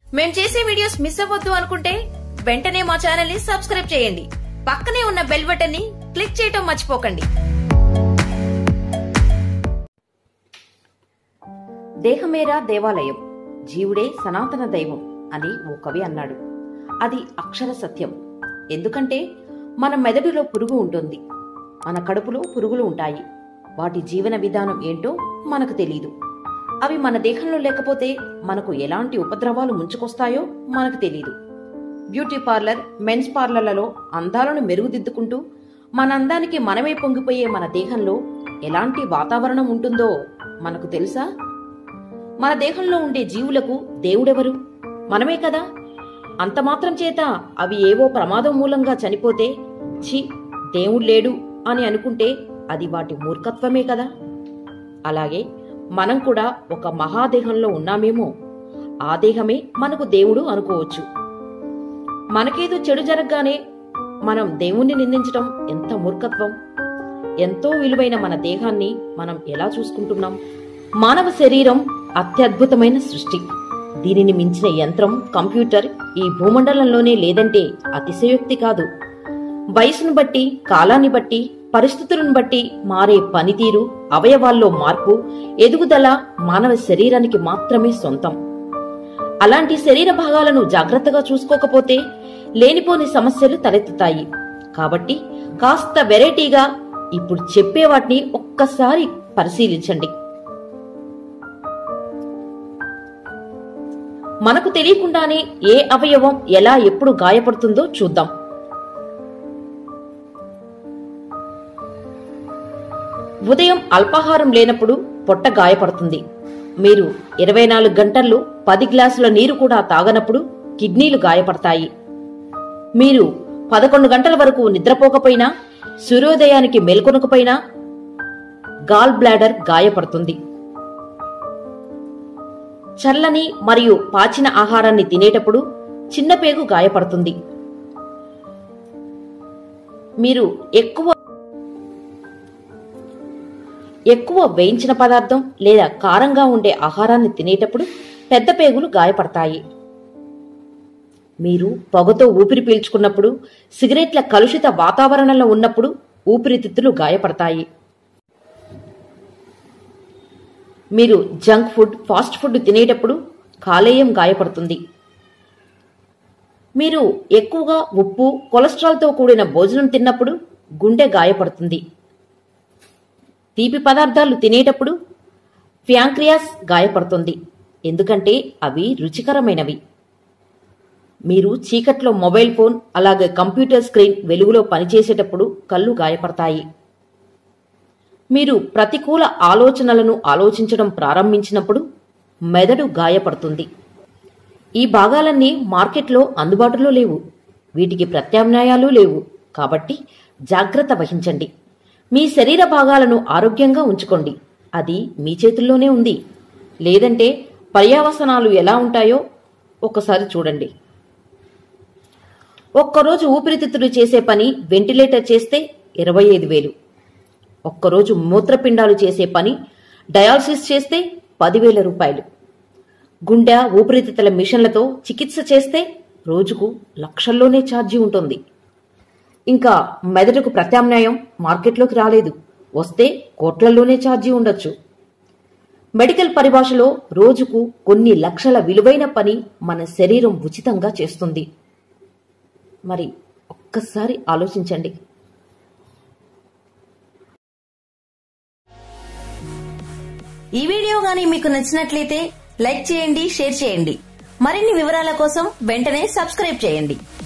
మేం చేసే videos miss అవ్వద్దు అనుకుంటే వెంటనే మా ఛానల్ ని సబ్స్క్రైబ్ చేయండి పక్కనే ఉన్న బెల్ బటన్ ని క్లిక్ చేయటం మర్చిపోకండి దేహమేరా దేవాలయం జీవుడే సనాతన దైవం అని ఓ కవి అన్నాడు అది అక్షర సత్యం ఎందుకంటే మన మెదడులో పురుగు ఉంటుంది మన కడుపులో పురుగులు ఉంటాయి వాటి జీవన విధానం ఏంటో మనకు తెలియదు అవి మన దేహంలో లేకపోతే మనకు ఎలాంటి ఉపద్రవాలు ముంచుకొస్తాయో మనకు తెలియదు బ్యూటీ పార్లర్ మెన్స్ పార్లర్లలో అందాలను మెరుగుదిద్దుకుంటూ మన అందానికి మనమే పొంగిపోయే మన దేహంలో ఎలాంటి వాతావరణం ఉంటుందో మనకు తెలుసా మన దేహంలో ఉండే జీవులకు దేవుడెవరు మనమే కదా అంత మాత్రం చేత అవి ఏవో ప్రమాదం మూలంగా చనిపోతే ఛీ దేవుడు లేడు అని అనుకుంటే అది వాటి మూర్ఖత్వమే కదా అలాగే మనం కూడా ఒక మహాదేహంలో ఉన్నామేమో ఆ దేహమే మనకు దేవుడు అనుకోవచ్చు మనకేదో చెడు జరగగానే మనం దేవుణ్ణి నిందించటం ఎంత మూర్ఖత్వం ఎంతో విలువైన మన దేహాన్ని మనం ఎలా చూసుకుంటున్నాం మానవ శరీరం అత్యద్భుతమైన సృష్టి దీనిని మించిన యంత్రం కంప్యూటర్ ఈ భూమండలంలోనే లేదంటే అతిశయోక్తి కాదు వయసును బట్టి కాలాన్ని బట్టి పరిస్థితులను బట్టి మారే పనితీరు అవయవాల్లో మార్పు ఎదుగుదల మానవ శరీరానికి మాత్రమే సొంతం అలాంటి శరీర భాగాలను జాగ్రత్తగా చూసుకోకపోతే లేనిపోని సమస్యలు తలెత్తుతాయి కాబట్టి కాస్త వెరైటీగా ఇప్పుడు చెప్పే వాటిని ఒక్కసారి పరిశీలించండి మనకు తెలియకుండానే ఏ అవయవం ఎలా ఎప్పుడు గాయపడుతుందో చూద్దాం ఉదయం అల్పాహారం లేనప్పుడు పొట్ట గాయపడుతుంది మీరు ఇరవై నాలుగు గంటల్లో పది గ్లాసుల నీరు కూడా తాగనప్పుడు కిడ్నీలు గాయపడతాయి మీరు పదకొండు గంటల వరకు నిద్రపోకపోయినా సూర్యోదయానికి మేల్కొనకపోయినా గాల్ బ్లాడర్ గాయపడుతుంది చల్లని మరియు పాచిన ఆహారాన్ని తినేటప్పుడు చిన్న పేగు గాయపడుతుంది మీరు ఎక్కువ ఎక్కువ వేయించిన పదార్థం లేదా కారంగా ఉండే ఆహారాన్ని తినేటప్పుడు పెద్ద పేగులు గాయపడతాయి మీరు పొగతో ఊపిరి పీల్చుకున్నప్పుడు సిగరెట్ల కలుషిత వాతావరణంలో ఉన్నప్పుడు ఊపిరితిత్తులు గాయపడతాయి మీరు జంక్ ఫుడ్ ఫాస్ట్ ఫుడ్ తినేటప్పుడు కాలేయం గాయపడుతుంది మీరు ఎక్కువగా ఉప్పు కొలెస్ట్రాల్తో కూడిన భోజనం తిన్నప్పుడు గుండె గాయపడుతుంది తీపి పదార్థాలు తినేటప్పుడు ఫ్యాంక్రియాస్ గాయపడుతుంది ఎందుకంటే అవి రుచికరమైనవి మీరు చీకట్లో మొబైల్ ఫోన్ అలాగే కంప్యూటర్ స్క్రీన్ వెలుగులో పనిచేసేటప్పుడు కళ్ళు గాయపడతాయి మీరు ప్రతికూల ఆలోచనలను ఆలోచించడం ప్రారంభించినప్పుడు మెదడు గాయపడుతుంది ఈ భాగాలన్నీ మార్కెట్లో అందుబాటులో లేవు వీటికి ప్రత్యామ్నాయాలు లేవు కాబట్టి జాగ్రత్త వహించండి మీ శరీర భాగాలను ఆరోగ్యంగా ఉంచుకోండి అది మీ చేతుల్లోనే ఉంది లేదంటే పర్యావసనాలు ఎలా ఉంటాయో ఒకసారి చూడండి ఒక్కరోజు ఊపిరితిత్తులు చేసే పని వెంటిలేటర్ చేస్తే ఇరవై ఐదు వేలు ఒక్కరోజు మూత్రపిండాలు చేసే పని డయాలసిస్ చేస్తే పదివేల రూపాయలు గుండె ఊపిరితిత్తుల మిషన్లతో చికిత్స చేస్తే రోజుకు లక్షల్లోనే ఛార్జీ ఉంటుంది ఇంకా మెదడుకు ప్రత్యామ్నాయం మార్కెట్లోకి రాలేదు వస్తే కోట్లలోనే ఛార్జీ ఉండొచ్చు మెడికల్ పరిభాషలో రోజుకు కొన్ని లక్షల విలువైన పని మన శరీరం ఉచితంగా చేస్తుంది మరి ఒక్కసారి ఆలోచించండి ఈ వీడియో గానీ మీకు నచ్చినట్లయితే లైక్ చేయండి షేర్ చేయండి మరిన్ని వివరాల కోసం వెంటనే సబ్స్క్రైబ్ చేయండి